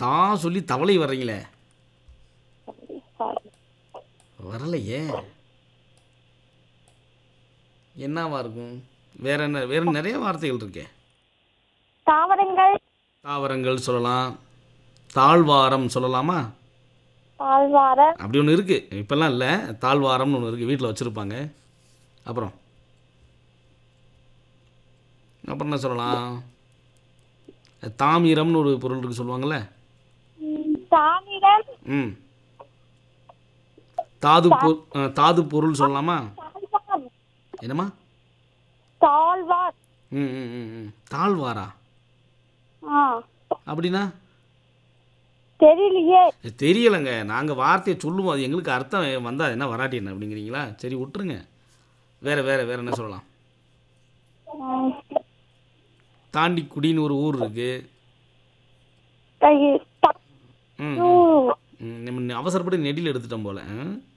தா சொல்லி தவளை வர்றீங்களே சாரி வரலையே என்னவா இருக்கும் வேற என்ன வேற நிறைய வார்த்தைகள் இருக்கே தாவரங்கள் தாவரங்கள் சொல்லலாம் தாழ்வாரம் சொல்லலாமா தாழ்வார அப்படி ஒன்று இருக்குது இப்போல்லாம் இல்லை தாழ்வாரம்னு ஒன்று இருக்குது வீட்டில் வச்சுருப்பாங்க அப்புறம் அப்புறம் என்ன சொல்லலாம் தாமிரம்னு ஒரு பொருள் இருக்கு சொல்லுவாங்கள்ல ம், தாமிரம் ம் தாது பொ அஹ், தாது பொருள் சொல்லலாமா தாழ்வார் என்னம்மா தாழ்வார் ம் ம் ம் ம் தாழ்வாரா ஆ அப்படின்னா தெரியலையே தெரியலைங்க நாங்கள் வார்த்தையை சொல்லுவோம் அது எங்களுக்கு அர்த்தம் வந்தால் என்ன வராட்டி என்ன அப்படிங்கிறீங்களா சரி விட்டுருங்க வேறு வேறு வேறு என்ன சொல்லலாம் ம், தாண்டிக்குடின்னு ஒரு ஊர் இருக்குது தை- த- ம் ஊ, ம், நம்ம அவசரப்பட்டு நெடியில் எடுத்துட்டோம் போல்